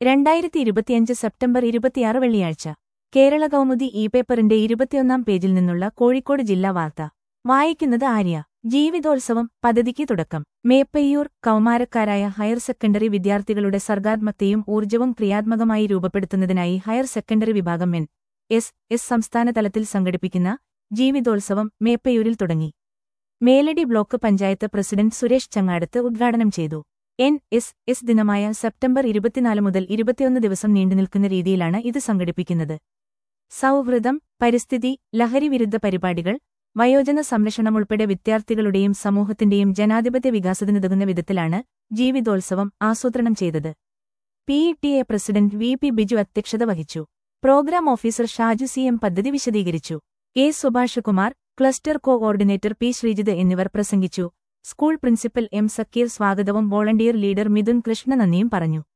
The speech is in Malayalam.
രണ്ടായിരത്തി ഇരുപത്തിയഞ്ച് സെപ്റ്റംബർ ഇരുപത്തിയാറ് വെള്ളിയാഴ്ച കേരള കൗമുദി ഇ പേപ്പറിന്റെ ഇരുപത്തിയൊന്നാം പേജിൽ നിന്നുള്ള കോഴിക്കോട് ജില്ലാ വാർത്ത വായിക്കുന്നത് ആര്യ ജീവിതോത്സവം പദ്ധതിക്ക് തുടക്കം മേപ്പയ്യൂർ കൗമാരക്കാരായ ഹയർ സെക്കൻഡറി വിദ്യാർത്ഥികളുടെ സർഗാത്മകതയും ഊർജ്ജവും ക്രിയാത്മകമായി രൂപപ്പെടുത്തുന്നതിനായി ഹയർ സെക്കൻഡറി വിഭാഗം എൻ എസ് എസ് സംസ്ഥാന തലത്തിൽ സംഘടിപ്പിക്കുന്ന ജീവിതോത്സവം മേപ്പയ്യൂരിൽ തുടങ്ങി മേലടി ബ്ലോക്ക് പഞ്ചായത്ത് പ്രസിഡന്റ് സുരേഷ് ചങ്ങാടത്ത് ഉദ്ഘാടനം ചെയ്തു എൻ എസ് എസ് ദിനമായ സെപ്റ്റംബർ ഇരുപത്തിനാല് മുതൽ ഇരുപത്തിയൊന്ന് ദിവസം നീണ്ടുനിൽക്കുന്ന രീതിയിലാണ് ഇത് സംഘടിപ്പിക്കുന്നത് സൗഹൃദം പരിസ്ഥിതി ലഹരിവിരുദ്ധ പരിപാടികൾ വയോജന സംരക്ഷണം ഉൾപ്പെടെ വിദ്യാർത്ഥികളുടെയും സമൂഹത്തിന്റെയും ജനാധിപത്യ വികാസത്തിനുതകുന്ന വിധത്തിലാണ് ജീവിതോത്സവം ആസൂത്രണം ചെയ്തത് P T A president V P Biju അധ്യക്ഷത വഹിച്ചു programme officer Shaju C M പദ്ധതി വിശദീകരിച്ചു A Subhash Kumar cluster coordinator P Sreejith എന്നിവർ പ്രസംഗിച്ചു സ്കൂൾ പ്രിൻസിപ്പൽ എം സക്കീർ സ്വാഗതവും വോളണ്ടിയർ ലീഡർ മിഥുൻ കൃഷ്ണ നന്ദിയും പറഞ്ഞു